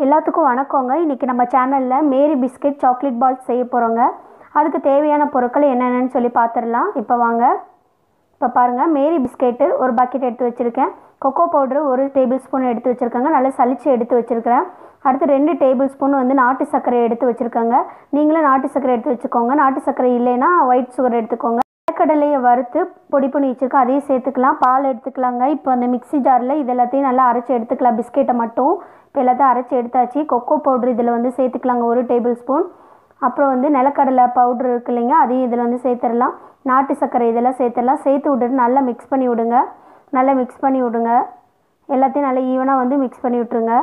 எல்லாத்துக்கும் வணக்கங்க இன்றைக்கி நம்ம சேனலில் மேரி பிஸ்கெட் சாக்லேட் பால்ஸ் செய்ய போகிறோங்க அதுக்கு தேவையான பொருட்கள் என்னென்னு சொல்லி பார்த்துடலாம் இப்போ வாங்க இப்போ பாருங்கள் மேரி பிஸ்கெட்டு ஒரு பக்கெட் எடுத்து வச்சுருக்கேன் கொக்கோ பவுட்ரு ஒரு டேபிள் ஸ்பூன் எடுத்து வச்சுருக்கேங்க நல்லா சலிச்சு எடுத்து வச்சுருக்கிறேன் அடுத்து ரெண்டு டேபிள் ஸ்பூன் வந்து நாட்டு சர்க்கரை எடுத்து வச்சுருக்கேங்க நீங்களும் நாட்டு சர்க்கரை எடுத்து வச்சுக்கோங்க நாட்டு சர்க்கரை இல்லைன்னா ஒயிட் சுகர் எடுத்துக்கோங்க கடலையை வறுத்து பொடி பண்ணி வச்சுருக்கோம் அதையும் சேர்த்துக்கலாம் பால் எடுத்துக்கலாங்க இப்போ அந்த மிக்ஸி ஜாரில் இது எல்லாத்தையும் நல்லா அரைச்சி எடுத்துக்கலாம் பிஸ்கெட்டை மட்டும் இப்போ எல்லாத்தையும் அரைச்சி எடுத்தாச்சு கொக்கோ பவுட்ரு இதில் வந்து சேர்த்துக்கலாங்க ஒரு டேபிள் ஸ்பூன் அப்புறம் வந்து நிலக்கடலை பவுட்ரு இருக்கு இல்லைங்க அதையும் இதில் வந்து சேர்த்துடலாம் நாட்டு சர்க்கரை இதெல்லாம் சேர்த்துடலாம் சேர்த்து விட்டுட்டு நல்லா மிக்ஸ் பண்ணி விடுங்க நல்லா மிக்ஸ் பண்ணி விடுங்க எல்லாத்தையும் நல்லா ஈவனாக வந்து மிக்ஸ் பண்ணி விட்ருங்க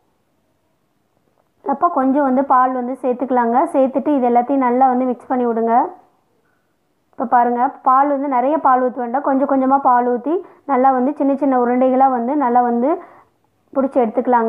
அப்போ கொஞ்சம் வந்து பால் வந்து சேர்த்துக்கலாங்க சேர்த்துட்டு இது எல்லாத்தையும் நல்லா வந்து மிக்ஸ் பண்ணி விடுங்க இப்போ பாருங்கள் பால் வந்து நிறைய பால் ஊற்ற வேண்டாம் கொஞ்சம் கொஞ்சமாக பால் ஊற்றி நல்லா வந்து சின்ன சின்ன உருண்டைகளாக வந்து நல்லா வந்து பிடிச்சி எடுத்துக்கலாங்க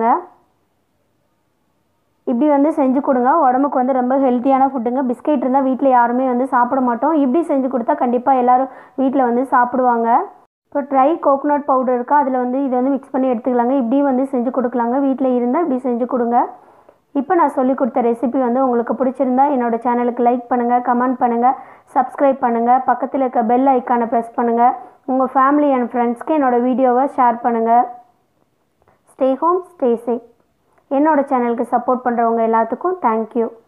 இப்படி வந்து செஞ்சு கொடுங்க உடம்புக்கு வந்து ரொம்ப ஹெல்த்தியான ஃபுட்டுங்க பிஸ்கெட் இருந்தால் வீட்டில் யாருமே வந்து சாப்பிட மாட்டோம் இப்படி செஞ்சு கொடுத்தா கண்டிப்பாக எல்லோரும் வீட்டில் வந்து சாப்பிடுவாங்க இப்போ ட்ரை கோகோனட் பவுடர் இருக்கா அதில் வந்து இதை வந்து மிக்ஸ் பண்ணி எடுத்துக்கலாங்க இப்படியும் வந்து செஞ்சு கொடுக்கலாங்க வீட்டில் இருந்தால் இப்படி செஞ்சு கொடுங்க இப்போ நான் சொல்லி கொடுத்த ரெசிபி வந்து உங்களுக்கு பிடிச்சிருந்தா என்னோடய சேனலுக்கு லைக் பண்ணுங்கள் கமெண்ட் பண்ணுங்கள் சப்ஸ்கிரைப் பண்ணுங்கள் பக்கத்தில் இருக்க பெல் ஐக்கானை ப்ரெஸ் பண்ணுங்கள் உங்கள் ஃபேமிலி அண்ட் ஃப்ரெண்ட்ஸ்க்கு என்னோடய வீடியோவை ஷேர் பண்ணுங்கள் ஸ்டே ஹோம் ஸ்டே சேஃப் என்னோடய சேனலுக்கு சப்போர்ட் பண்ணுறவங்க எல்லாத்துக்கும் தேங்க்யூ